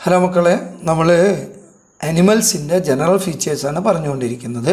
hello മക്കളെ നമ്മൾ അനിമൽസിൻ്റെ general ഫീച്ചേഴ്സാണ് പറഞ്ഞുകൊണ്ടിരിക്കുന്നത്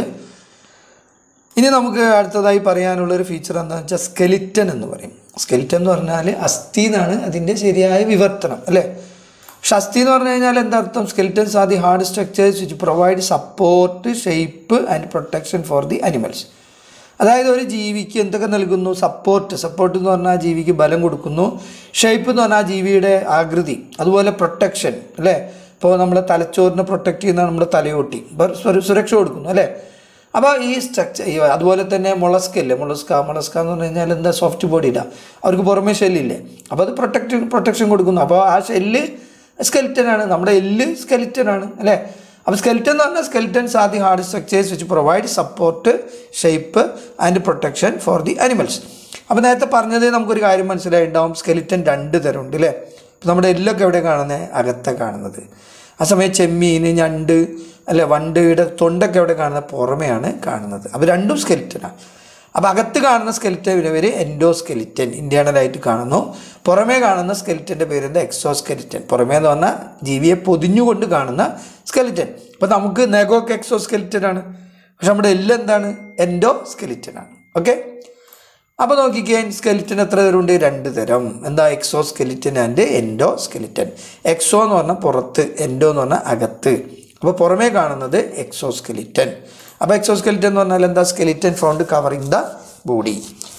ഇനി നമുക്ക് അടുത്തതായി പറയാനുള്ളൊരു ഫീച്ചർ എന്താണെന്ന് വെച്ചാൽ സ്കെലിറ്റൻ എന്ന് പറയും സ്കെലിറ്റൻ എന്ന് പറഞ്ഞാൽ അസ്ഥി എന്നാണ് അതിൻ്റെ ശരിയായ വിവർത്തനം അല്ലേ പക്ഷെ അസ്ഥി എന്ന് പറഞ്ഞു കഴിഞ്ഞാൽ എന്താ അർത്ഥം skeletons are the hard structures which provide support shape and protection for the animals അതായത് ഒരു ജീവിക്ക് എന്തൊക്കെ നൽകുന്നു സപ്പോർട്ട് സപ്പോർട്ട് എന്ന് പറഞ്ഞാൽ ആ ജീവിക്ക് ബലം കൊടുക്കുന്നു ഷേപ്പ് എന്ന് പറഞ്ഞാൽ ആ ജീവിയുടെ ആകൃതി അതുപോലെ പ്രൊട്ടക്ഷൻ അല്ലേ ഇപ്പോൾ നമ്മളെ തലച്ചോറിനെ പ്രൊട്ടക്റ്റ് ചെയ്യുന്ന നമ്മുടെ തലയോട്ടി ഇപ്പോൾ സുര- സുരക്ഷ കൊടുക്കുന്നു അല്ലേ അപ്പോൾ ഈ സ്ട്രക്ചർ അതുപോലെ തന്നെ മുളസ്ക ഇല്ലേ മുളസ്ക മുളസ്ക എന്ന് പറഞ്ഞു കഴിഞ്ഞാൽ എന്താ സോഫ്റ്റ് ബോഡിയില്ല അവർക്ക് പുറമേ ഷെല്ലില്ലേ അപ്പോൾ അത് പ്രൊട്ടക്റ്റ് പ്രൊട്ടക്ഷൻ കൊടുക്കുന്നു അപ്പോൾ ആ ഷെല്ല് സ്കെലിറ്റനാണ് നമ്മുടെ എല്ല് സ്കെലിറ്റനാണ് അല്ലേ അപ്പോൾ സ്കെലിറ്റൻ എന്ന് പറഞ്ഞാൽ skeletons are the hard structures which provide support shape and protection for the animals അപ്പോൾ നേരത്തെ പറഞ്ഞത് നമുക്കൊരു കാര്യം മനസ്സിലായിട്ടുണ്ടാവും സ്കെലിറ്റൻ രണ്ട് തരമുണ്ട് അല്ലേ അപ്പോൾ നമ്മുടെ എല്ലൊക്കെ എവിടെ കാണുന്നത് അകത്തെ കാണുന്നത് ആ സമയം ചെമ്മീൻ ഞണ്ട് അല്ലെ വണ്ടിയുടെ തൊണ്ടൊക്കെ എവിടെ കാണുന്നത് പുറമെയാണ് കാണുന്നത് അപ്പോൾ രണ്ടും സ്കെലിറ്റനാണ് അപ്പോൾ അകത്ത് കാണുന്ന സ്കെലിറ്റൻ പേര് എൻഡോ സ്കെലിറ്റൻ ഇന്റേണലായിട്ട് കാണുന്നു പുറമേ കാണുന്ന സ്കെലിറ്റൻ്റെ പേര് എന്താ എക്സോ സ്കെലിറ്റൻ പുറമേ എന്ന് പറഞ്ഞാൽ ജീവിയെ പൊതിഞ്ഞുകൊണ്ട് കാണുന്ന സ്കെലിറ്റൻ ഇപ്പോൾ നമുക്ക് നെഗോക്ക് എക്സോ സ്കെലിറ്റൻ ആണ് പക്ഷെ നമ്മുടെ എല്ലാം എന്താണ് എൻഡോ സ്കെലിറ്റൻ ആണ് ഓക്കെ അപ്പോൾ നോക്കിക്കേ സ്കെലിറ്റൻ എത്ര തരമുണ്ട് രണ്ട് തരം എന്താ exoskeleton and endoskeleton exo എന്ന് പറഞ്ഞാൽ പുറത്ത് എൻഡോ എന്ന് പറഞ്ഞാൽ അകത്ത് അപ്പോൾ പുറമേ കാണുന്നത് എക്സോ സ്കെലിറ്റൻ അപ്പോൾ എക്സോ സ്കെലിറ്റൻ എന്ന് പറഞ്ഞാൽ എന്താ skeleton found covering the body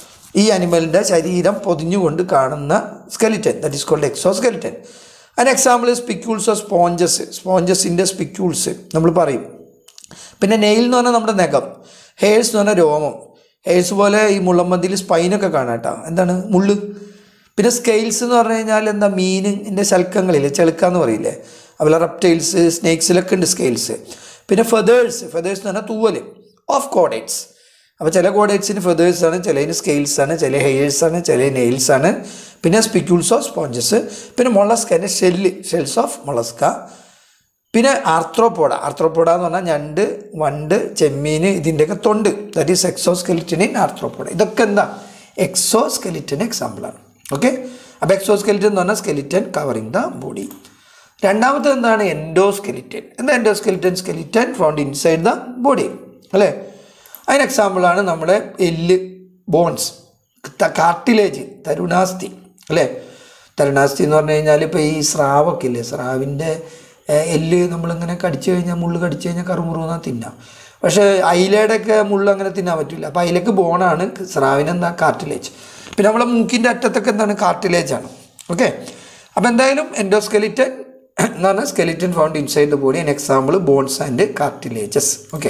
ഈ അനിമലിൻ്റെ ശരീരം പൊതിഞ്ഞുകൊണ്ട് കാണുന്ന skeleton that is called exoskeleton അതിന് എക്സാമ്പിൾ സ്പിക്യൂൾസ് ഓഫ് സ്പോഞ്ചസ് സ്പോഞ്ചസിൻ്റെ സ്പിക്യൂൾസ് നമ്മൾ പറയും പിന്നെ നെയിൽ എന്ന് പറഞ്ഞാൽ നമ്മുടെ നഖം ഹെയർസ് എന്ന് പറഞ്ഞാൽ രോമം ഹെയർസ് പോലെ ഈ മുള്ളമ്പന്തിയിൽ സ്പൈനൊക്കെ കാണാം കേട്ടോ എന്താണ് മുള്ള് പിന്നെ സ്കെയിൽസ് എന്ന് പറഞ്ഞു കഴിഞ്ഞാൽ എന്താ മീനിൻ്റെ ശൽക്കങ്ങളില്ലേ ചെളുക്ക എന്ന് പറയില്ലേ അതുപോലെ റെപ്റ്റൈൽസ് സ്നേക്സിലൊക്കെ ഉണ്ട് സ്കെയിൽസ് പിന്നെ ഫെതേഴ്സ് ഫെതേഴ്സ് എന്ന് പറഞ്ഞാൽ തൂവൽ ഓഫ് കോഡേറ്റ്സ് അപ്പോൾ ചില കോഡേറ്റ്സിന് ഫെതേഴ്സ് ആണ് ചിലതിന് സ്കെയിൽസ് ആണ് ചില ഹെയർസ് ആണ് ചില നെയിൽസ് ആണ് പിന്നെ സ്പിക്യൂൾസ് ഓഫ് സ്പോഞ്ചസ് പിന്നെ മൊളസ്കൻ്റെ ഷെല്ല് ഷെൽസ് ഓഫ് മൊളസ്ക പിന്നെ ആർത്രോപോഡ ആർത്രോപോഡ എന്ന് പറഞ്ഞാൽ ഞണ്ട് വണ്ട് ചെമ്മീൻ ഇതിൻ്റെയൊക്കെ തൊണ്ട് that is exoskeleton in arthropoda ഇതൊക്കെ എന്താ എക്സോ സ്കെലിറ്റൻ എക്സാമ്പിളാണ് ഓക്കെ അപ്പോൾ എക്സോ സ്കെലിറ്റൻ എന്ന് പറഞ്ഞാൽ സ്കെലിറ്റൻ കവറിങ് ദ ബോഡി രണ്ടാമത്തെ എന്താണ് എൻഡോ സ്കെലിറ്റൻ എന്താ endoskeleton skeleton found inside the body അല്ലേ അതിന് എക്സാമ്പിളാണ് നമ്മുടെ എല്ല് ബോൺസ് കാർട്ടിലേജ് തരുണാസ്തി അല്ലേ തരുണാസ്തി എന്ന് പറഞ്ഞു കഴിഞ്ഞാൽ ഇപ്പോൾ ഈ സ്രാവൊക്കെ ഇല്ലേ സ്രാവിൻ്റെ ഏഹ്, എല്ല് നമ്മളിങ്ങനെ കടിച്ചു കഴിഞ്ഞാൽ മുള്ള് കടിച്ചു കഴിഞ്ഞാൽ കറുമുറുന്നാ തിന്നാം പക്ഷേ അയിലയുടെയൊക്കെ മുള്ള് അങ്ങനെ തിന്നാൻ പറ്റില്ല അപ്പോൾ അയിലക്ക് ബോണാണ് സ്രാവിനെന്താ കാർട്ടിലേജ് പിന്നെ നമ്മളെ മൂക്കിൻ്റെ അറ്റത്തൊക്കെ എന്താണ് കാർട്ടിലേജ് ആണ് ഓക്കെ അപ്പോൾ എന്തായാലും എൻഡോസ്കെലിറ്റൻ എന്ന് പറഞ്ഞാൽ skeleton found inside the body an example bones and cartilages okay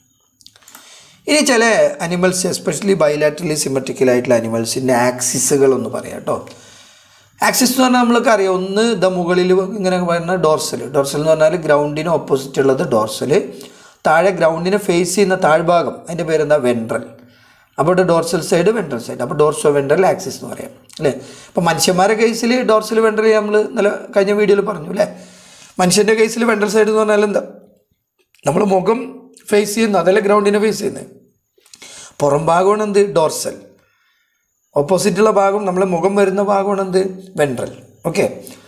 ഇനി ചില അനിമൽസ് എസ്പെഷ്യലി ബൈലാറ്ററലി സിമെട്രിക്കൽ ആയിട്ടുള്ള അനിമൽസിൻ്റെ ആക്സിസുകൾ ഒന്ന് പറയാം കേട്ടോ ആക്സിസ് എന്ന് പറഞ്ഞാൽ നമ്മൾക്ക് അറിയാം ഒന്ന് ദ മുകളിൽ ഇങ്ങനെ പറയുന്ന ഡോർസൽ ഡോർസൽ എന്ന് പറഞ്ഞാൽ ഗ്രൗണ്ടിന് ഓപ്പോസിറ്റ് ഉള്ളത് ഡോർസൽ താഴെ ഗ്രൗണ്ടിനെ ഫേസ് ചെയ്യുന്ന താഴ്ഭാഗം അതിൻ്റെ പേരെന്താ വെൻട്രൽ അപ്പോൾ ഇവിടെ ഡോർസൽ സൈഡ് വെൻട്രൽ സൈഡ് അപ്പോൾ ഡോർസോ വെൻട്രൽ ആക്സിസ് എന്ന് പറയാം അല്ലേ അപ്പോൾ മനുഷ്യന്മാരുടെ കേസിൽ ഡോർസൽ വെൻട്രൽ നമ്മൾ നല്ല കഴിഞ്ഞ വീഡിയോയിൽ പറഞ്ഞു അല്ലേ മനുഷ്യൻ്റെ കേസിൽ വെൻട്രൽ സൈഡ് എന്ന് പറഞ്ഞാൽ എന്താ നമ്മൾ മുഖം ഫേസ് ചെയ്യുന്ന അതല്ല ഗ്രൗണ്ടിനെ ഫേസ് ചെയ്യുന്നത് പുറം ഭാഗമാണ് എന്ത് ഡോർസൽ ഓപ്പോസിറ്റുള്ള ഭാഗം നമ്മളെ മുഖം വരുന്ന ഭാഗമാണ് എന്ത് വെൻട്രൽ ഓക്കെ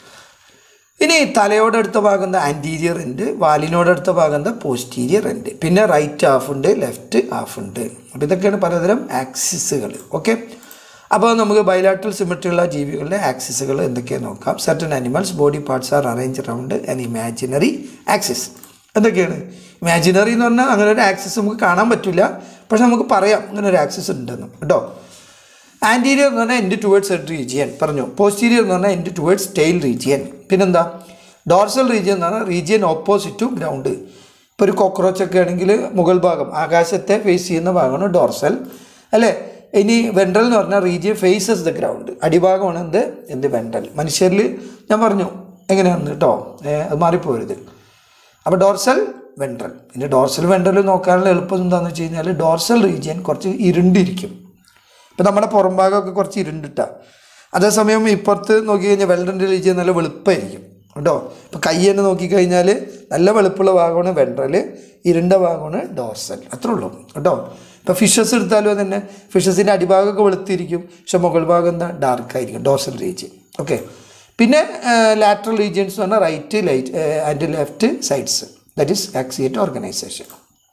ഇനി തലയോടടുത്ത ഭാഗം എന്താ ആൻറ്റീരിയർ ഉണ്ട് വാലിനോടടുത്ത ഭാഗം എന്താ പോസ്റ്റീരിയർ ഉണ്ട് പിന്നെ റൈറ്റ് ഹാഫ് ഉണ്ട് ലെഫ്റ്റ് ഹാഫ് ഉണ്ട് അപ്പോൾ ഇതൊക്കെയാണ് പലതരം ആക്സിസുകൾ ഓക്കെ അപ്പോൾ നമുക്ക് ബൈലാട്രൽ സിമെട്രിയുള്ള ജീവികളുടെ ആക്സിസുകൾ എന്തൊക്കെയാണ് നോക്കാം certain animals body parts are arrange around an imaginary axis എന്തൊക്കെയാണ് ഇമാജിനറി എന്ന് പറഞ്ഞാൽ അങ്ങനെ ഒരു ആക്സിസ് നമുക്ക് കാണാൻ പറ്റില്ല പക്ഷെ നമുക്ക് പറയാം അങ്ങനെ ഒരു ആക്സിസ് ഉണ്ടെന്ന് കേട്ടോ ആൻറ്റീരിയർ എന്ന് പറഞ്ഞാൽ എൻഡ് ടുവേർഡ്സ് ഹെഡ് റീജിയൻ പറഞ്ഞു പോസ്റ്റീരിയർ എന്ന് പറഞ്ഞാൽ എൻഡ് ടുവേർഡ്സ് ടെയിൽ റീജിയൻ പിന്നെന്താ ഡോർസൽ റീജിയൻ എന്ന് പറഞ്ഞാൽ റീജിയൻ ഓപ്പോസിറ്റ് ടു ഗ്രൗണ്ട് ഇപ്പോൾ ഒരു കോക്രോച്ച് ഒക്കെ ആണെങ്കിൽ മുകൾ ഭാഗം ആകാശത്തെ ഫേസ് ചെയ്യുന്ന ഭാഗമാണ് ഡോർസൽ അല്ലേ ഇനി വെൻട്രൽ എന്ന് പറഞ്ഞാൽ റീജിയൻ ഫേസസ് ദ ഗ്രൗണ്ട് അടിഭാഗമാണ് എന്ത് എന്ത് വെൻട്രൽ മനുഷ്യരിൽ ഞാൻ പറഞ്ഞു എങ്ങനെയാണെന്ന് കേട്ടോ ഏ, അത് മാറിപ്പോരുത് അപ്പോൾ ഡോർസൽ വെൻട്രൽ പിന്നെ ഡോർസൽ വെൻട്രൽ നോക്കാനുള്ള എളുപ്പം എന്താണെന്ന് വെച്ച് കഴിഞ്ഞാൽ ഡോർസൽ റീജിയൻ കുറച്ച് ഇരുണ്ടിരിക്കും ഇപ്പം നമ്മുടെ പുറം ഭാഗമൊക്കെ കുറച്ച് ഇരുണ്ടിട്ടാ അതേസമയം ഇപ്പുറത്ത് നോക്കി കഴിഞ്ഞാൽ വെള്ളൻ്റെ റീജിയൻ നല്ല വെളുപ്പായിരിക്കും കേട്ടോ ഇപ്പം കൈ തന്നെ നോക്കിക്കഴിഞ്ഞാൽ നല്ല വെളുപ്പുള്ള ഭാഗമാണ് വെൻട്രൽ ഇരുണ്ട ഭാഗമാണ് ഡോർസൽ അത്രേ ഉള്ളൂ കേട്ടോ ഇപ്പോൾ ഫിഷസ് എടുത്താലും തന്നെ ഫിഷസിൻ്റെ അടിഭാഗമൊക്കെ വെളുത്തിരിക്കും പക്ഷെ മുകൾ ഭാഗം എന്താ ഡാർക്കായിരിക്കും ഡോർസൽ റീജിയൻ ഓക്കെ പിന്നെ ലാറ്ററൽ റീജിയൻസ് എന്ന് പറഞ്ഞാൽ right light and left sides that is axiate organisation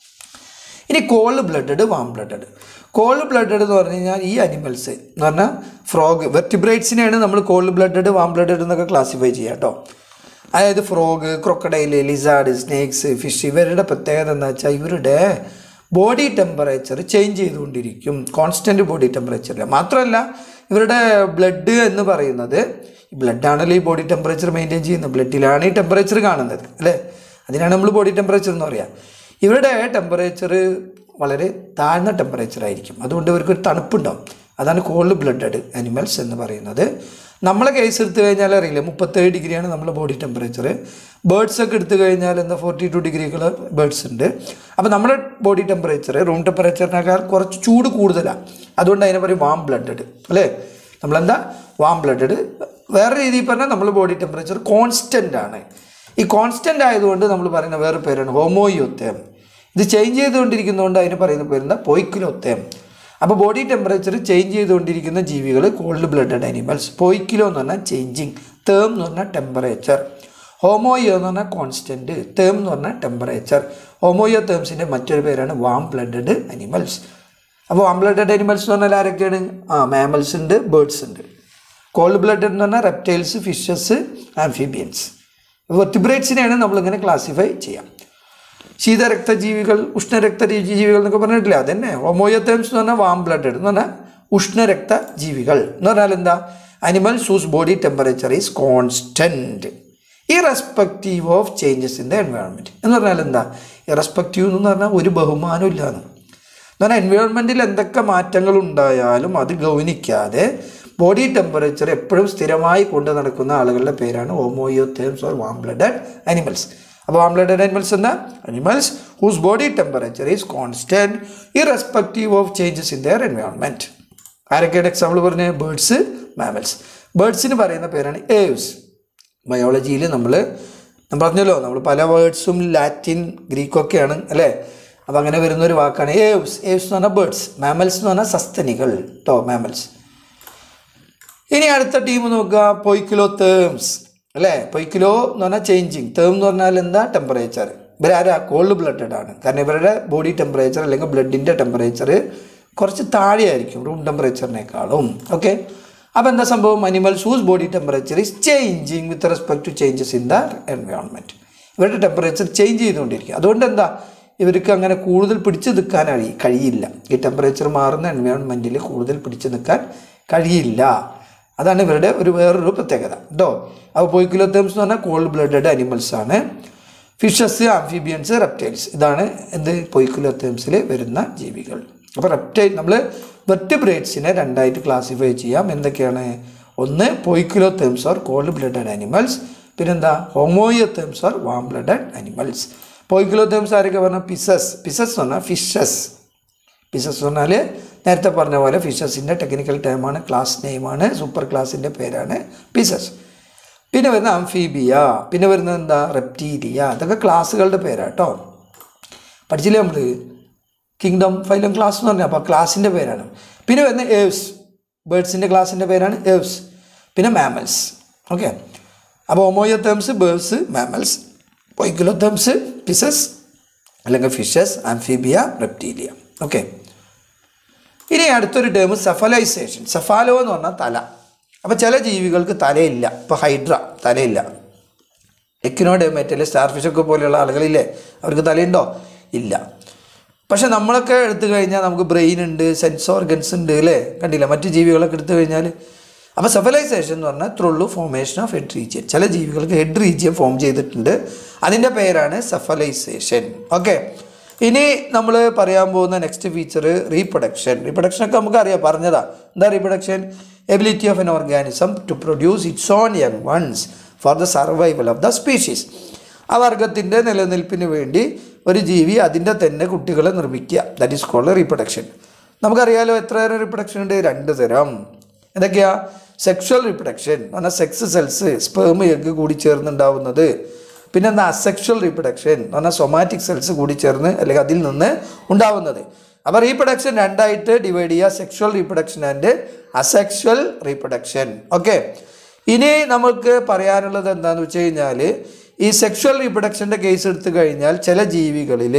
ഇനി cold blooded warm blooded cold blooded എന്ന് പറഞ്ഞു കഴിഞ്ഞാൽ ഈ അനിമൽസ് എന്ന് പറഞ്ഞാൽ ഫ്രോഗ് വെർട്ടിബ്രേറ്റ്സിനെയാണ് നമ്മൾ കോൾഡ് ബ്ലഡഡ് വാം ബ്ലഡഡ് എന്നൊക്കെ ക്ലാസിഫൈ ചെയ്യുക കേട്ടോ അതായത് frog crocodile lizard snakes fish ഇവരുടെ പ്രത്യേകത എന്താ വെച്ചാൽ ഇവരുടെ ബോഡി ടെമ്പറേച്ചർ ചേഞ്ച് ചെയ്തുകൊണ്ടിരിക്കും കോൺസ്റ്റൻറ്റ് ബോഡി ടെമ്പറേച്ചറിൽ മാത്രമല്ല ഇവരുടെ ബ്ലഡ് എന്ന് പറയുന്നത് ബ്ലഡാണല്ലോ ഈ ബോഡി ടെമ്പറേച്ചർ മെയിൻറ്റെയിൻ ചെയ്യുന്നത് ബ്ലഡിലാണ് ഈ ടെമ്പറേച്ചർ കാണുന്നത് അല്ലേ അതിനാണ് നമ്മൾ ബോഡി ടെമ്പറേച്ചർ എന്ന് പറയുക ഇവരുടെ ടെമ്പറേച്ചർ വളരെ താഴ്ന്ന ടെമ്പറേച്ചർ ആയിരിക്കും അതുകൊണ്ട് ഇവർക്ക് ഒരു തണുപ്പുണ്ടാവും അതാണ് കോൾഡ് ബ്ലഡഡ് അനിമൽസ് എന്ന് പറയുന്നത് നമ്മളെ കേസ് എടുത്തു കഴിഞ്ഞാൽ അറിയില്ല മുപ്പത്തേഴ് ഡിഗ്രിയാണ് നമ്മുടെ ബോഡി ടെമ്പറേച്ചർ ബേർഡ്സ് ഒക്കെ എടുത്തു കഴിഞ്ഞാൽ എന്താ ഫോർട്ടി ടു ഡിഗ്രികൾ ബേർഡ്സ് ഉണ്ട് അപ്പോൾ നമ്മുടെ ബോഡി ടെമ്പറേച്ചർ റൂം ടെമ്പറേച്ചറിനേക്കാൾ കുറച്ച് ചൂട് കൂടുതലാണ് അതുകൊണ്ട് അതിനെ പറയും വാം ബ്ലഡഡ് അല്ലേ നമ്മളെന്താ വാം ബ്ലഡഡ് വേറെ രീതിയിൽ പറഞ്ഞാൽ നമ്മൾ ബോഡി ടെമ്പറേച്ചർ കോൺസ്റ്റൻ്റ് ആണ് ഈ കോൺസ്റ്റൻ്റ് ആയതുകൊണ്ട് നമ്മൾ പറയുന്ന വേറെ പേരാണ് ഹോമോയോത്തേം ഇത് ചേഞ്ച് ചെയ്തുകൊണ്ടിരിക്കുന്നതുകൊണ്ട് അതിന് പറയുന്ന പേരെന്താ പോയിക്കിലോത്തേം അപ്പോൾ ബോഡി ടെമ്പറേച്ചർ ചേഞ്ച് ചെയ്തുകൊണ്ടിരിക്കുന്ന ജീവികൾ കോൾഡ് ബ്ലഡഡ് അനിമൽസ് പോയിക്കിലോ എന്ന് പറഞ്ഞാൽ ചേഞ്ചിങ് തേം എന്ന് പറഞ്ഞാൽ ടെമ്പറേച്ചർ ഹോമോയോ എന്ന് പറഞ്ഞാൽ കോൺസ്റ്റൻറ്റ് തേം എന്ന് പറഞ്ഞാൽ ടെമ്പറേച്ചർ ഹോമോയോ തേംസിൻ്റെ മറ്റൊരു പേരാണ് വാം ബ്ലഡഡ് അനിമൽസ് അപ്പോൾ വാം ബ്ലഡഡ് അനിമൽസ് എന്ന് പറഞ്ഞാൽ ആരൊക്കെയാണ് ആ മാമൽസ് ഉണ്ട് ബേർഡ്സ് ഉണ്ട് കോൾഡ് ബ്ലഡഡ് എന്ന് പറഞ്ഞാൽ റെപ്റ്റൈൽസ് ഫിഷസ് ആംഫിബിയൻസ് വെർട്ടിബ്രേറ്റ്സിനെയാണ് നമ്മളിങ്ങനെ ക്ലാസിഫൈ ചെയ്യാം ശീതരക്തജീവികൾ ഉഷ്ണരക്ത ജീവികൾ എന്നൊക്കെ പറഞ്ഞിട്ടില്ല അതന്നെ ഹോമോയോത്തേംസ് എന്ന് പറഞ്ഞാൽ വാം ബ്ലഡഡ് എന്ന് പറഞ്ഞാൽ ഉഷ്ണരക്ത ജീവികൾ എന്ന് പറഞ്ഞാൽ എന്താ animals whose body temperature is constant irrespective of changes in the environment എന്ന് പറഞ്ഞാൽ എന്താ ഇറസ്പെക്റ്റീവ് എന്ന് പറഞ്ഞാൽ ഒരു ബഹുമാനം ഇല്ലാന്ന് എന്ന് പറഞ്ഞാൽ എൻവയോൺമെൻറ്റിൽ എന്തൊക്കെ മാറ്റങ്ങൾ ഉണ്ടായാലും അത് ഗൗനിക്കാതെ ബോഡി ടെമ്പറേച്ചർ എപ്പോഴും സ്ഥിരമായി കൊണ്ടു നടക്കുന്ന ആളുകളുടെ പേരാണ് homoiotherms or warm blooded animals അപ്പോൾ വാം ബ്ലഡഡ് അനിമൽസ് എന്താ animals whose body temperature is constant irrespective of changes in their environment ആരൊക്കെയുടെ എക്സാമ്പിൾ പറഞ്ഞ ബേർഡ്സ് മാമൽസ് ബേർഡ്സിന് പറയുന്ന പേരാണ് ഏവ്സ് ബയോളജിയിൽ നമ്മൾ ഞാൻ പറഞ്ഞല്ലോ നമ്മൾ പല വേർഡ്സും ലാറ്റിൻ ഗ്രീക്കൊക്കെയാണ് അല്ലേ അപ്പോൾ അങ്ങനെ വരുന്ന ഒരു വാക്കാണ് ഏവ്സ് ഏവ്സ് എന്ന് പറഞ്ഞാൽ ബേർഡ്സ് മാമൽസ് എന്ന് പറഞ്ഞാൽ സസ്തനികൾ കേട്ടോ മാമൽസ് ഇനി അടുത്ത ടീം നോക്കുക പൊയ്ക്കിലോ തേംസ് അല്ലേ പൊയ്ക്കിലോ എന്ന് പറഞ്ഞാൽ ചേഞ്ചിങ് തേം എന്ന് പറഞ്ഞാൽ എന്താ ടെമ്പറേച്ചർ ഇവരാരാ കോൾഡ് ബ്ലഡഡ് ആണ് കാരണം ഇവരുടെ ബോഡി ടെമ്പറേച്ചർ അല്ലെങ്കിൽ ബ്ലഡിൻ്റെ ടെമ്പറേച്ചർ കുറച്ച് താഴെയായിരിക്കും റൂം ടെമ്പറേച്ചറിനേക്കാളും ഓക്കെ അപ്പോൾ എന്താ സംഭവം animals whose body temperature is changing with respect to changes in the environment ഇവരുടെ ടെമ്പറേച്ചർ ചേഞ്ച് ചെയ്തുകൊണ്ടിരിക്കുക അതുകൊണ്ട് എന്താ ഇവർക്ക് അങ്ങനെ കൂടുതൽ പിടിച്ചു നിൽക്കാൻ കഴി കഴിയില്ല ഈ ടെമ്പറേച്ചർ മാറുന്ന എൻവയോൺമെൻറ്റിൽ കൂടുതൽ പിടിച്ചു നിൽക്കാൻ കഴിയില്ല അതാണ് ഇവരുടെ ഒരു വേറൊരു പ്രത്യേകത കേട്ടോ അപ്പോൾ പോയിക്കുലോത്തേംസ് എന്ന് പറഞ്ഞാൽ കോൾഡ് ബ്ലഡഡ് അനിമൽസ് ആണ് ഫിഷസ് ആംഫിബിയൻസ് റെപ്റ്റൈൽസ് ഇതാണ് എന്ത് പൊയ്ക്കുലോത്തേംസിൽ വരുന്ന ജീവികൾ അപ്പോൾ റെപ്റ്റൈൽ നമ്മൾ വെർട്ടിബ്രേറ്റ്സിനെ രണ്ടായിട്ട് ക്ലാസിഫൈ ചെയ്യാം എന്തൊക്കെയാണ് ഒന്ന് poikilotherms or cold blooded animals പിന്നെന്താ homoiotherms or warm blooded animals poikilotherms ആരൊക്കെ പറഞ്ഞാൽ പിസസ് പിസസ് എന്ന് പറഞ്ഞാൽ ഫിഷസ് പിസസ് പറഞ്ഞാൽ നേരത്തെ പറഞ്ഞ പോലെ ഫിഷസിൻ്റെ ടെക്നിക്കൽ ടൈമാണ് ക്ലാസ് നെയിമാണ് സൂപ്പർ ക്ലാസിൻ്റെ പേരാണ് പിസസ് പിന്നെ വരുന്ന അംഫീബിയ പിന്നെ വരുന്നത് എന്താ റെപ്റ്റീലിയ ഇതൊക്കെ ക്ലാസ്സുകളുടെ പേരാട്ടോ പഠിച്ചില്ലേ നമ്മൾ കിങ്ഡം ഫൈലം ക്ലാസ് എന്ന് പറഞ്ഞാൽ അപ്പോൾ ക്ലാസിൻ്റെ പേരാണ് പിന്നെ വരുന്ന ഏവ്സ് ബേർഡ്സിൻ്റെ ക്ലാസിൻ്റെ പേരാണ് ഏവ്സ് പിന്നെ മാമൽസ് ഓക്കെ അപ്പോൾ homoiotherms birds mammals poikilotherms pisces അല്ലെങ്കിൽ ഫിഷസ് ആംഫീബിയ റെപ്റ്റീലിയ ഓക്കെ ഇനി അടുത്തൊരു ടേം സെഫലൈസേഷൻ സെഫാലോ എന്ന് പറഞ്ഞാൽ തല അപ്പോൾ ചില ജീവികൾക്ക് തലയില്ല ഇപ്പോൾ ഹൈഡ്ര തലയില്ല എക്കിനോഡേമേറ്റല് സ്റ്റാർഫിഷൊക്കെ പോലെയുള്ള ആളുകളില്ലേ അവർക്ക് തലയുണ്ടോ ഇല്ല പക്ഷെ നമ്മളൊക്കെ എടുത്തു കഴിഞ്ഞാൽ നമുക്ക് ബ്രെയിൻ ഉണ്ട് സെൻസ് ഓർഗൻസ് ഉണ്ട് അല്ലേ കണ്ടില്ല മറ്റു ജീവികളൊക്കെ എടുത്തു കഴിഞ്ഞാൽ അപ്പോൾ സെഫലൈസേഷൻ എന്ന് പറഞ്ഞാൽ ത്രുള്ളു ഫോമേഷൻ ഓഫ് ഹെഡ് റീജിയൻ ചില ജീവികൾക്ക് ഹെഡ് റീജിയൻ ഫോം ചെയ്തിട്ടുണ്ട് അതിൻ്റെ പേരാണ് സെഫലൈസേഷൻ ഓക്കെ ഇനി നമ്മൾ പറയാൻ പോകുന്ന നെക്സ്റ്റ് ഫീച്ചർ റീപ്രൊഡക്ഷൻ റീപ്രൊഡക്ഷനൊക്കെ നമുക്ക് അറിയാം പറഞ്ഞതാ എന്താ reproduction ability of an organism to produce its own young ones for the survival of the species ആ വർഗത്തിൻ്റെ നിലനിൽപ്പിന് വേണ്ടി ഒരു ജീവി അതിൻ്റെ തന്നെ കുട്ടികളെ നിർമ്മിക്കുക ദാറ്റ് ഈസ് കോൾഡ് റീപ്രൊഡക്ഷൻ നമുക്കറിയാലോ എത്ര തരം റീപ്രൊഡക്ഷൻ ഉണ്ട് രണ്ട് തരം എന്തൊക്കെയാ സെക്ഷൽ റീപ്രൊഡക്ഷൻ എന്ന് പറഞ്ഞാൽ സെക്സ് സെൽസ് സ്പേം എഗ് കൂടി ചേർന്നുണ്ടാവുന്നത് പിന്നെ എന്താ അസെക്ഷൽ റീപ്രൊഡക്ഷൻ എന്ന് പറഞ്ഞാൽ സൊമാറ്റിക് സെൽസ് കൂടി ചേർന്ന് അല്ലെങ്കിൽ അതിൽ നിന്ന് ഉണ്ടാവുന്നത് അപ്പോൾ റീപ്രൊഡക്ഷൻ രണ്ടായിട്ട് ഡിവൈഡ് ചെയ്യുക sexual reproduction and asexual reproduction okay ഇനി നമുക്ക് പറയാനുള്ളത് എന്താണെന്ന് വെച്ച് കഴിഞ്ഞാൽ ഈ സെക്ഷൽ റീപ്രൊഡക്ഷൻ്റെ കേസ് എടുത്തു കഴിഞ്ഞാൽ ചില ജീവികളിൽ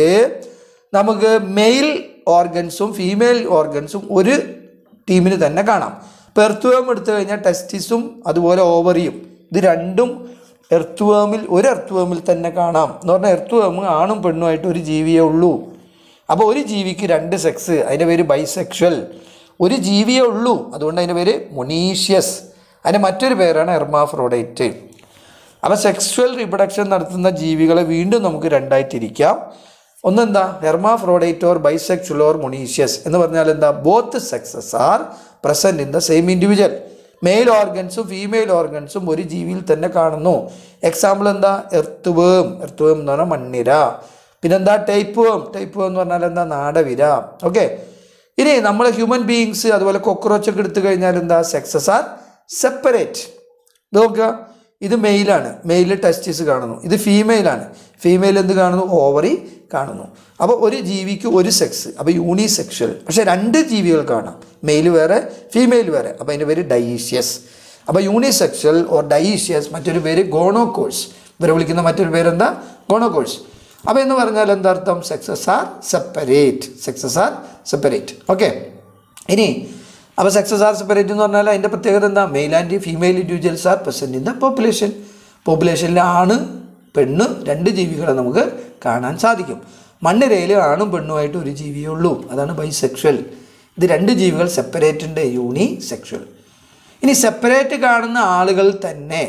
നമുക്ക് മെയിൽ ഓർഗൻസും ഫീമെയിൽ ഓർഗൻസും ഒരു ടീമിന് തന്നെ കാണാം ഇപ്പോൾ എർത്തുവേം എടുത്തു കഴിഞ്ഞാൽ ടെസ്റ്റിസും അതുപോലെ ഓവറിയും ഇത് രണ്ടും എർത്തുവേമിൽ ഒരു എർത്തുവേമിൽ തന്നെ കാണാം എന്ന് പറഞ്ഞാൽ എർത്തുവേം ആണും പെണ്ണുമായിട്ട് ഒരു ജീവിയേ ഉള്ളൂ അപ്പോൾ ഒരു ജീവിക്ക് രണ്ട് സെക്സ് അതിൻ്റെ പേര് ബൈസെക്ഷൽ ഒരു ജീവിയേ ഉള്ളൂ അതുകൊണ്ട് അതിൻ്റെ പേര് മൊണീഷ്യസ് അതിൻ്റെ മറ്റൊരു പേരാണ് എർമാഫ്രോഡൈറ്റ് അപ്പോൾ സെക്സ്വൽ റീപ്രൊഡക്ഷൻ നടത്തുന്ന ജീവികളെ വീണ്ടും നമുക്ക് രണ്ടായി തിരിക്കാം ഒന്നെന്താ hermaphrodite or bisexual or monoecious എന്ന് പറഞ്ഞാൽ എന്താ both sexes are present in the same individual male ഓർഗൻസും ഫീമെയിൽ ഓർഗൻസും ഒരു ജീവിയിൽ തന്നെ കാണുന്നു എക്സാമ്പിൾ എന്താ എർത്ത് വേം എർത്ത് വേം എന്ന് പറഞ്ഞാൽ മണ്ണിര പിന്നെന്താ ടൈപ്പ് വേം ടൈപ്പ് വേം എന്ന് പറഞ്ഞാൽ എന്താ നാടവിര ഓക്കെ ഇനി നമ്മൾ ഹ്യൂമൻ ബീയിങ്സ് അതുപോലെ കോക്രോച്ച് ഒക്കെ എടുത്തു കഴിഞ്ഞാൽ എന്താ സെക്സസ് ആർ സെപ്പറേറ്റ് ഇത് നോക്കുക ഇത് മെയിലാണ് മെയിൽ ടെസ്റ്റിസ് കാണുന്നു ഇത് ഫീമെയിലാണ് ഫീമെയിൽ എന്ത് കാണുന്നു ഓവറി കാണുന്നു അപ്പോൾ ഒരു ജീവിക്ക് ഒരു സെക്സ് അപ്പോൾ യൂണിസെക്ഷൽ പക്ഷേ രണ്ട് ജീവികൾ കാണാം മെയിൽ വേറെ ഫീമെയിൽ വേറെ അപ്പോൾ അതിൻ്റെ പേര് ഡൈഷ്യസ് അപ്പോൾ യൂണിസെക്ഷൽ ഓർ ഡൈഷ്യസ് മറ്റൊരു പേര് ഗോണോകോഴ്സ് ഇവരെ വിളിക്കുന്ന മറ്റൊരു പേരെന്താ ഗോണോകോഴ്സ് അപ്പോൾ എന്ന് പറഞ്ഞാൽ എന്താ അർത്ഥം sexes are separate sexes are separate okay ഇനി അപ്പോൾ സെക്സസ് ആർ സെപ്പറേറ്റ് എന്ന് പറഞ്ഞാൽ അതിൻ്റെ പ്രത്യേകത എന്താ male and female individuals are present in the population പോപ്പുലേഷനിൽ ആണ് പെണ്ണ് രണ്ട് ജീവികളെ നമുക്ക് കാണാൻ സാധിക്കും മണ്ണിരയിൽ ആണും പെണ്ണുമായിട്ട് ഒരു ജീവിയേ ഉള്ളൂ അതാണ് ബൈസെക്ഷൽ ഇത് രണ്ട് ജീവികൾ സെപ്പറേറ്റ് ഉണ്ട് യൂണി സെക്ഷൽ ഇനി സെപ്പറേറ്റ് കാണുന്ന ആളുകൾ തന്നെ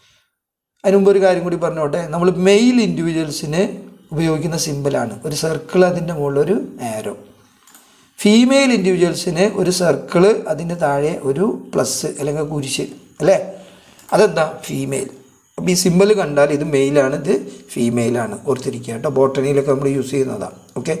അതിന് മുമ്പ് ഒരു കാര്യം കൂടി പറഞ്ഞോട്ടെ നമ്മൾ മെയിൽ ഇൻഡിവിജ്വൽസിന് ഉപയോഗിക്കുന്ന സിമ്പിളാണ് ഒരു സർക്കിൾ അതിൻ്റെ മുകളിൽ ഒരു ആരോ ഫീമെയിൽ ഇൻഡിവിജ്വൽസിന് ഒരു സർക്കിള് അതിന് താഴെ ഒരു പ്ലസ് അല്ലെങ്കിൽ കുരിശ് അല്ലേ അതെന്താ ഫീമെയിൽ അപ്പോൾ ഈ സിമ്പിൾ കണ്ടാൽ ഇത് മെയിലാണ് ഇത് ഫീമെയിലാണ് ഓർത്തിരിക്കുക കേട്ടോ ബോട്ടണിയിലൊക്കെ നമ്മൾ യൂസ് ചെയ്യുന്നതാണ് ഓക്കെ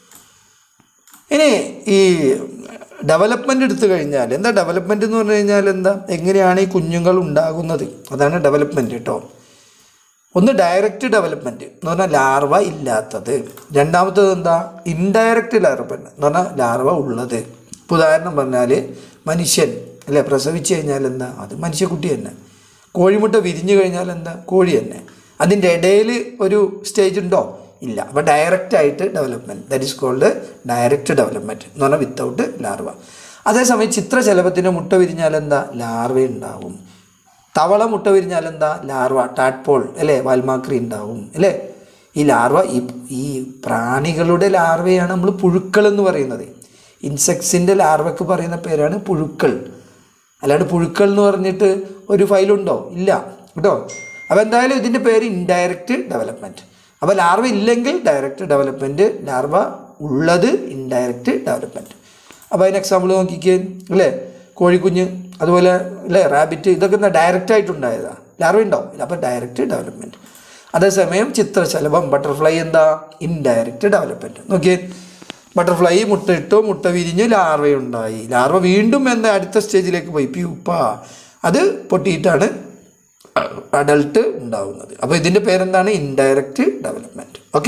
ഇനി ഈ ഡെവലപ്മെൻ്റ് എടുത്തു കഴിഞ്ഞാൽ എന്താ ഡെവലപ്മെൻ്റ് എന്ന് പറഞ്ഞു കഴിഞ്ഞാൽ എന്താ എങ്ങനെയാണ് ഈ കുഞ്ഞുങ്ങൾ ഉണ്ടാകുന്നത് അതാണ് ഡെവലപ്മെൻറ്റ് കേട്ടോ ഒന്ന് ഡയറക്റ്റ് ഡെവലപ്മെൻറ്റ് എന്ന് പറഞ്ഞാൽ ലാർവ ഇല്ലാത്തത് രണ്ടാമത്തത് എന്താ ഇൻഡയറക്റ്റ് ഡെവലപ്മെൻറ്റ് എന്ന് പറഞ്ഞാൽ ലാർവ ഉള്ളത് ഇപ്പോൾ ഉദാഹരണം പറഞ്ഞാൽ മനുഷ്യൻ അല്ലേ പ്രസവിച്ച് കഴിഞ്ഞാൽ എന്താ അത് മനുഷ്യക്കുട്ടി തന്നെ കോഴിമുട്ട വിരിഞ്ഞു കഴിഞ്ഞാൽ എന്താ കോഴി തന്നെ അതിൻ്റെ ഇടയിൽ ഒരു സ്റ്റേജ് ഉണ്ടോ ഇല്ല അപ്പോൾ ഡയറക്റ്റ് ആയിട്ട് development that is called direct development എന്ന് പറഞ്ഞാൽ വിത്തൗട്ട് ലാർവ അതേസമയം ചിത്രശലഭത്തിൻ്റെ മുട്ട വിരിഞ്ഞാൽ എന്താ ലാർവ ഉണ്ടാവും തവള മുട്ട വിരിഞ്ഞാൽ എന്താ ലാർവ ടാഡ്പോൾ അല്ലേ വാൽമാക്രി ഉണ്ടാവും അല്ലേ ഈ ലാർവ ഈ ഈ പ്രാണികളുടെ ലാർവയാണ് നമ്മൾ പുഴുക്കൾ എന്ന് പറയുന്നത് ഇൻസെക്ട്സിൻ്റെ ലാർവയ്ക്ക് പറയുന്ന പേരാണ് പുഴുക്കൾ അല്ലാണ്ട് പുഴുക്കൾ എന്ന് പറഞ്ഞിട്ട് ഒരു ഫയലുണ്ടോ ഇല്ല കേട്ടോ അപ്പോൾ എന്തായാലും ഇതിൻ്റെ പേര് ഇൻഡയറക്റ്റ് ഡെവലപ്മെൻറ്റ് അപ്പോൾ ലാർവ ഇല്ലെങ്കിൽ ഡയറക്റ്റ് ഡെവലപ്മെൻറ്റ് ലാർവ ഉള്ളത് ഇൻഡയറക്റ്റ് ഡെവലപ്മെൻറ്റ് അപ്പോൾ അതിന് എക്സാമ്പിൾ നോക്കിക്കേ അല്ലേ കോഴിക്കുഞ്ഞ് അതുപോലെ അല്ലേ റാബിറ്റ് ഇതൊക്കെ എന്താ ഡയറക്റ്റ് ആയിട്ടുണ്ടായതാണ് ലാർവ ഉണ്ടാവും ഇല്ല അപ്പോൾ ഡയറക്റ്റ് ഡെവലപ്മെൻറ്റ് അതേസമയം ചിത്രശലഭം ബട്ടർഫ്ലൈ എന്താ ഇൻഡയറക്റ്റ് ഡെവലപ്മെൻറ്റ് നോക്കിയേ ബട്ടർഫ്ലൈ മുട്ടയിട്ടു മുട്ട വിരിഞ്ഞു ലാർവയുണ്ടായി ലാർവ വീണ്ടും എന്താ അടുത്ത സ്റ്റേജിലേക്ക് പോയി പ്യൂപ്പ അത് പൊട്ടിയിട്ടാണ് അഡൾട്ട് ഉണ്ടാവുന്നത് അപ്പോൾ ഇതിൻ്റെ പേരെന്താണ് ഇൻഡയറക്റ്റ് ഡെവലപ്മെൻറ്റ് ഓക്കെ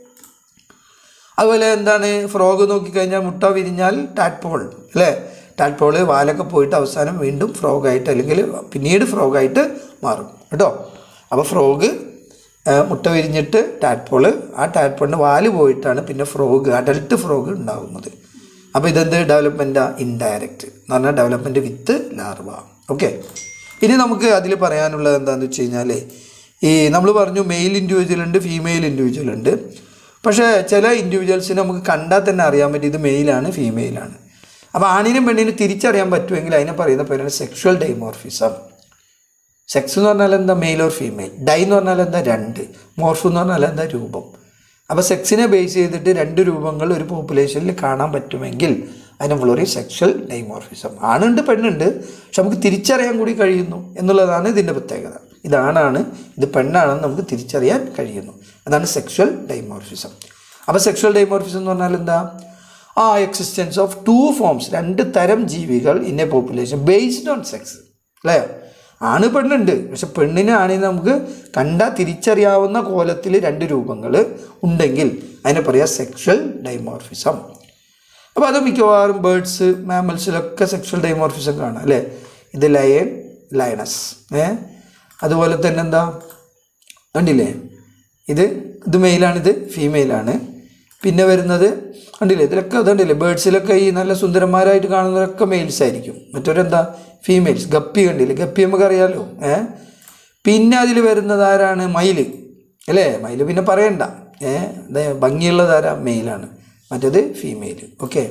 അതുപോലെ എന്താണ് ഫ്രോഗ് നോക്കിക്കഴിഞ്ഞാൽ മുട്ട വിരിഞ്ഞാൽ ടാഡ്പോൾ അല്ലേ ടാഡ്പോള് വാലൊക്കെ പോയിട്ട് അവസാനം വീണ്ടും ഫ്രോഗായിട്ട് അല്ലെങ്കിൽ പിന്നീട് ഫ്രോഗായിട്ട് മാറും കേട്ടോ അപ്പോൾ ഫ്രോഗ് മുട്ട വിരിഞ്ഞിട്ട് ടാഡ്പോള് ആ ടാഡ്പോളിന് വാല് പോയിട്ടാണ് പിന്നെ ഫ്രോഗ് അഡൽട്ട് ഫ്രോഗ് ഉണ്ടാകുന്നത് അപ്പോൾ ഇതെന്ത് ഡെവലപ്മെൻറ്റാണ് ഇൻഡയറക്റ്റ് എന്ന് പറഞ്ഞാൽ ഡെവലപ്മെൻറ്റ് വിത്ത് ലാർവ ഓക്കെ ഇനി നമുക്ക് അതിൽ പറയാനുള്ളത് എന്താണെന്ന് വെച്ച് കഴിഞ്ഞാൽ ഈ നമ്മൾ പറഞ്ഞു മെയിൽ ഇൻഡിവിജ്വൽ ഉണ്ട് ഫീമെയിൽ ഇൻഡിവിജ്വൽ ഉണ്ട് പക്ഷേ ചില ഇൻഡിവിജ്വൽസിനെ നമുക്ക് കണ്ടാൽ തന്നെ അറിയാൻ പറ്റും ഇത് മെയിലാണ് ഫീമെയിലാണ് അപ്പോൾ ആണിനും പെണ്ണിനും തിരിച്ചറിയാൻ പറ്റുമെങ്കിൽ അതിനെ പറയുന്ന പേരാണ് സെക്ഷുവൽ ഡൈമോർഫിസം സെക്സ് എന്ന് പറഞ്ഞാൽ എന്താ മെയിൽ ഓർ ഫീമെയിൽ ഡൈ എന്ന് പറഞ്ഞാൽ എന്താ രണ്ട് മോർഫ് എന്ന് പറഞ്ഞാൽ എന്താ രൂപം അപ്പോൾ സെക്സിനെ ബേസ് ചെയ്തിട്ട് രണ്ട് രൂപങ്ങൾ ഒരു പോപ്പുലേഷനിൽ കാണാൻ പറ്റുമെങ്കിൽ അതിനെ നമ്മൾ പറയും സെക്ഷൽ ഡൈമോർഫിസം ആണുണ്ട് പെണ്ണുണ്ട് പക്ഷെ നമുക്ക് തിരിച്ചറിയാൻ കൂടി കഴിയുന്നു എന്നുള്ളതാണ് ഇതിൻ്റെ പ്രത്യേകത ഇതാണാണ് ഇത് പെണ്ണാണെന്ന് നമുക്ക് തിരിച്ചറിയാൻ കഴിയുന്നു അതാണ് സെക്ഷൽ ഡൈമോർഫിസം അപ്പോൾ സെക്ഷൽ ഡൈമോർഫിസം എന്ന് പറഞ്ഞാൽ എന്താ ആ എക്സിസ്റ്റൻസ് ഓഫ് ടു ഫോംസ് രണ്ട് തരം ജീവികൾ in a population based on sex അല്ലേ ആണ് പെണ്ണുണ്ട് പക്ഷെ പെണ്ണിനെ ആണിന് നമുക്ക് കണ്ടാൽ തിരിച്ചറിയാവുന്ന കോലത്തിൽ രണ്ട് രൂപങ്ങൾ ഉണ്ടെങ്കിൽ അതിനെ പറയാം സെക്ഷൽ ഡൈമോർഫിസം അപ്പോൾ അത് മിക്കവാറും ബേഡ്സ് മാമൽസിലൊക്കെ സെക്ഷൽ ഡൈമോർഫിസം കാണാം അല്ലേ ഇത് ലയൺ ലയണസ് ഏ അതുപോലെ തന്നെ എന്താ കണ്ടില്ലേ ഇത് ഇത് മെയിലാണ് ഇത് ഫീമെയിലാണ് പിന്നെ വരുന്നത് കണ്ടില്ലേ ഇതിലൊക്കെ അതുണ്ടല്ലേ ബേഡ്സിലൊക്കെ ഈ നല്ല സുന്ദരന്മാരായിട്ട് കാണുന്നവരൊക്കെ മെയിൽസ് ആയിരിക്കും മറ്റൊരെന്താ ഫീമെയിൽസ് ഗപ്പി കണ്ടില്ലേ ഗപ്പി നമുക്ക് അറിയാലോ ഏ പിന്നെ അതിൽ വരുന്നത് ആരാണ് മയില് അല്ലേ മയില് പിന്നെ പറയണ്ട ഏ ദേ ഭംഗിയുള്ളത് ആരാ മെയിലാണ് മറ്റേത് ഫീമെയിൽ ഓക്കെ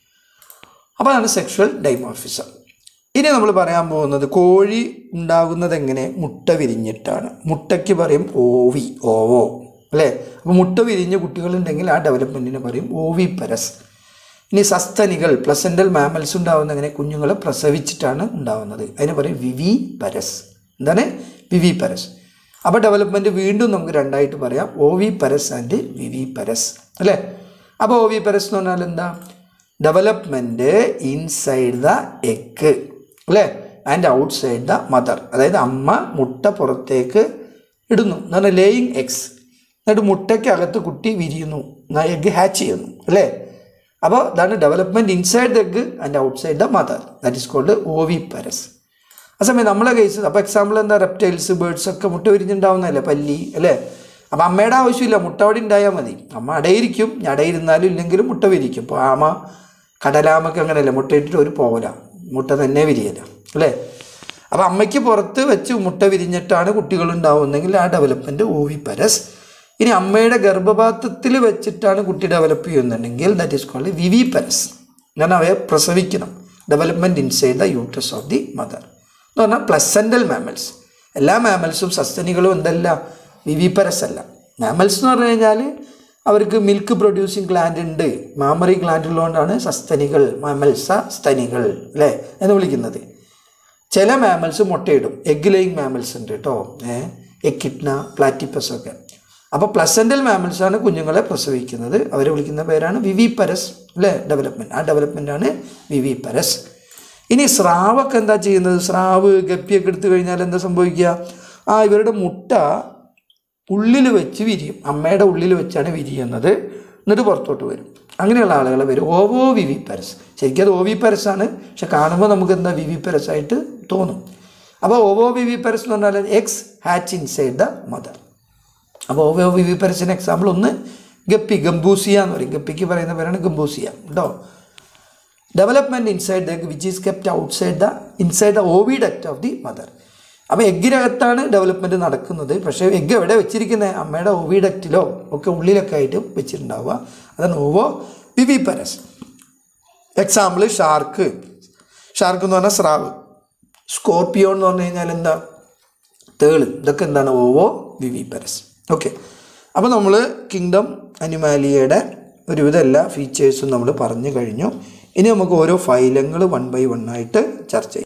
അപ്പോൾ അതാണ് സെക്ഷുവൽ ഡൈമോർഫിസം ഇനി നമ്മൾ പറയാൻ പോകുന്നത് കോഴി ഉണ്ടാകുന്നത് എങ്ങനെ മുട്ട വിരിഞ്ഞിട്ടാണ് മുട്ടയ്ക്ക് പറയും ഓവി ഓവോ അല്ലേ അപ്പോൾ മുട്ട വിരിഞ്ഞ കുട്ടികളുണ്ടെങ്കിൽ ആ ഡെവലപ്മെൻറ്റിന് പറയും ഓവി പരസ് ഇനി സസ്തനികൾ പ്ലസൻ്റൽ മാമൽസ് ഉണ്ടാകുന്ന എങ്ങനെ കുഞ്ഞുങ്ങളെ പ്രസവിച്ചിട്ടാണ് ഉണ്ടാകുന്നത് അതിന് പറയും വിവി പരസ് എന്താണ് വിവി പരസ് അപ്പോൾ ഡെവലപ്മെൻറ്റ് വീണ്ടും നമുക്ക് രണ്ടായിട്ട് പറയാം oviparous and viviparous അല്ലേ അപ്പോൾ ഒ വി പരസ് എന്ന് പറഞ്ഞാൽ എന്താ ഡെവലപ്മെൻറ്റ് ഇൻസൈഡ് ദ എഗ് അല്ലേ and outside the mother അതായത് അമ്മ മുട്ട പുറത്തേക്ക് ഇടുന്നു എന്ന് പറഞ്ഞാൽ ലേയിങ് എഗ്സ് എന്നിട്ട് മുട്ടയ്ക്കകത്ത് കുട്ടി വിരിയുന്നു എഗ്ഗ് ഹാച്ച് ചെയ്യുന്നു അല്ലേ അപ്പോൾ ഇതാണ് development inside the egg and outside the mother that is called oviparous ആ സമയം നമ്മളെ കേസ് അപ്പോൾ എക്സാമ്പിൾ എന്താ റെപ്റ്റൈൽസ് ബേർഡ്സ് ഒക്കെ മുട്ട വിരിഞ്ഞുണ്ടാവുന്നതല്ലേ പല്ലി അല്ലേ അപ്പോൾ അമ്മയുടെ ആവശ്യമില്ല മുട്ട അവിടെ ഉണ്ടായാൽ മതി അമ്മ അടയിരിക്കും ഞാൻ അടയിരുന്നാലും ഇല്ലെങ്കിലും മുട്ട വിരിക്കും ഇപ്പോൾ ആമ കടലാമൊക്കെ അങ്ങനെയല്ലേ മുട്ട ഇട്ടിട്ട് ഒരു പോകല മുട്ട തന്നെ വിരിയല അല്ലേ അപ്പോൾ അമ്മയ്ക്ക് പുറത്ത് വെച്ച് മുട്ട വിരിഞ്ഞിട്ടാണ് കുട്ടികൾ ഉണ്ടാവുന്നെങ്കിൽ ആ ഡെവലപ്മെൻറ്റ് ഓവി പരസ് ഇനി അമ്മയുടെ ഗർഭപാത്രത്തിൽ വെച്ചിട്ടാണ് കുട്ടി ഡെവലപ്പ് ചെയ്യുന്നുണ്ടെങ്കിൽ that is called viviparous ഞാൻ അവയെ പ്രസവിക്കണം development inside the uterus of the mother എന്ന് പറഞ്ഞാൽ പ്ലസൻ്റൽ മാമൽസ് എല്ലാ മാമൽസും സസ്തനികളും എന്തല്ല വിവിപരസ് അല്ല മാമൽസ് എന്ന് പറഞ്ഞു കഴിഞ്ഞാൽ അവർക്ക് മിൽക്ക് പ്രൊഡ്യൂസിങ് ഗ്ലാൻഡ് ഉണ്ട് മാമറി ഗ്ലാൻഡ് ഉള്ളതുകൊണ്ടാണ് സസ്തനികൾ മാമൽസ സ്തനികൾ അല്ലേ എന്ന് വിളിക്കുന്നത് ചില മാമൽസ് മുട്ടയിടും എഗ് ലേയിങ് മാമൽസ് ഉണ്ട് കേട്ടോ ഏഹ് എക്കിഡ്ന പ്ലാറ്റിപ്പസ് ഒക്കെ അപ്പോൾ പ്ലസൻ്റൽ മാമൽസാണ് കുഞ്ഞുങ്ങളെ പ്രസവിക്കുന്നത് അവരെ വിളിക്കുന്ന പേരാണ് വിവി പരസ് അല്ലേ ഡെവലപ്മെൻറ്റ് ആ ഡെവലപ്മെൻറ്റാണ് വിവി പരസ് ഇനി സ്രാവൊക്കെ എന്താ ചെയ്യുന്നത് സ്രാവ് ഗപ്പിയൊക്കെ എടുത്തു കഴിഞ്ഞാൽ എന്താ സംഭവിക്കുക ആ ഇവരുടെ മുട്ട ഉള്ളിൽ വെച്ച് വിരിയും അമ്മയുടെ ഉള്ളിൽ വെച്ചാണ് വിരിയുന്നത് എന്നിട്ട് പുറത്തോട്ട് വരും അങ്ങനെയുള്ള ആളുകളെ വരും ഓവോ വിവി പരസ് ശരിക്കും അത് ഓവി പരസാണ് പക്ഷെ കാണുമ്പോൾ നമുക്ക് എന്താ വിവി പരസായിട്ട് തോന്നും അപ്പോൾ ഓവോ വിവി പരസ് എന്ന് പറഞ്ഞാൽ eggs hatch inside the mother അപ്പോൾ ഓവോ വിവി പരസിന് എക്സാമ്പിൾ ഒന്ന് ഗപ്പി ഗംബൂസിയ എന്ന് പറയും ഗപ്പിക്ക് പറയുന്ന പേരാണ് ഗംബൂസിയ കേട്ടോ development inside the egg which is kept outside the inside the oviduct of the mother അപ്പോൾ എഗ്ഗിനകത്താണ് ഡെവലപ്മെൻറ്റ് നടക്കുന്നത് പക്ഷേ എഗ്ഗ് എവിടെ വെച്ചിരിക്കുന്നത് അമ്മയുടെ ഓവിഡക്റ്റിലോ ഒക്കെ ഉള്ളിലൊക്കെ ആയിട്ട് വെച്ചിട്ടുണ്ടാവുക അതാണ് ovoviviparous example shark shark എന്ന് പറഞ്ഞാൽ സ്രാവ് സ്കോർപ്പിയോ എന്ന് പറഞ്ഞു കഴിഞ്ഞാൽ എന്താ തേള് ഇതൊക്കെ എന്താണ് ഓവോ വിവി പരസ് ഓക്കെ അപ്പോൾ നമ്മൾ കിങ്ഡം അനിമാലിയയുടെ ഒരുവിധം എല്ലാ ഫീച്ചേഴ്സും നമ്മൾ പറഞ്ഞു കഴിഞ്ഞു ഇനി നമുക്ക് ഓരോ ഫൈലങ്ങൾ വൺ ബൈ വൺ ആയിട്ട് ചർച്ച ചെയ്യാം